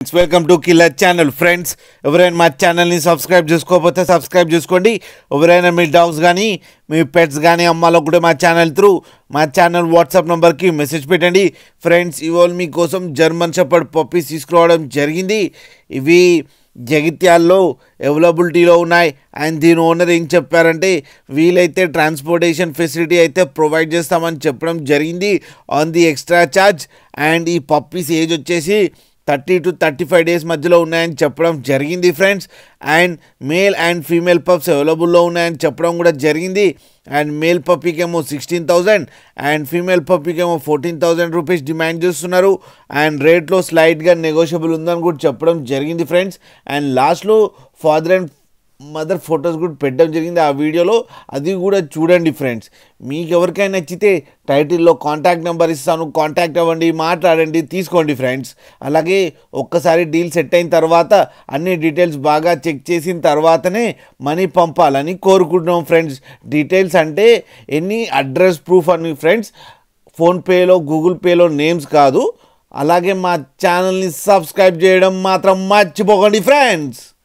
welcome to killer channel friends ఎవరైనా మా ఛానల్ని సబ్స్క్రైబ్ చేసుకోకపోతే సబ్స్క్రైబ్ చేసుకోండి ఎవరైనా మీ డౌట్స్ కానీ మీ పెట్స్ కానీ అమ్మాలో కూడా మా ఛానల్ త్రూ మా ఛానల్ వాట్సాప్ నెంబర్కి మెసేజ్ పెట్టండి ఫ్రెండ్స్ ఇవాళ మీకోసం జర్మన్ షెపర్డ్ పప్పీస్ తీసుకురావడం జరిగింది ఇవి జగిత్యాల్లో అవైలబిలిటీలో ఉన్నాయి అండ్ దీని ఓనర్ ఏం చెప్పారంటే వీలైతే ట్రాన్స్పోర్టేషన్ ఫెసిలిటీ అయితే ప్రొవైడ్ చేస్తామని చెప్పడం జరిగింది on the extra charge and ఈ పప్పీస్ ఏజ్ వచ్చేసి thirty to thirty five days మధ్యలో ఉన్నాయని చెప్పడం జరిగింది friends and male and female pups అవైలబుల్లో ఉన్నాయని చెప్పడం కూడా జరిగింది అండ్ మేల్ పప్పీకేమో సిక్స్టీన్ థౌజండ్ అండ్ ఫీమేల్ పప్పీకేమో ఫోర్టీన్ థౌజండ్ రూపీస్ డిమాండ్ చేస్తున్నారు అండ్ రేట్లో స్లైట్గా నెగోషియబుల్ ఉందని కూడా చెప్పడం జరిగింది ఫ్రెండ్స్ అండ్ లాస్ట్లో ఫాదర్ అండ్ మదర్ ఫొటోస్ కూడా పెట్టడం జరిగింది ఆ వీడియోలో అది కూడా చూడండి ఫ్రెండ్స్ మీకు ఎవరికైనా నచ్చితే టైటిల్లో కాంటాక్ట్ నెంబర్ ఇస్తాను కాంటాక్ట్ అవ్వండి మాట్లాడండి తీసుకోండి ఫ్రెండ్స్ అలాగే ఒక్కసారి డీల్ సెట్ అయిన తర్వాత అన్ని డీటెయిల్స్ బాగా చెక్ చేసిన తర్వాతనే మనీ పంపాలని కోరుకుంటున్నాం ఫ్రెండ్స్ డీటెయిల్స్ అంటే ఎన్ని అడ్రస్ ప్రూఫ్ అని ఫ్రెండ్స్ ఫోన్పేలో గూగుల్ పేలో నేమ్స్ కాదు అలాగే మా ఛానల్ని సబ్స్క్రైబ్ చేయడం మాత్రం మర్చిపోకండి ఫ్రెండ్స్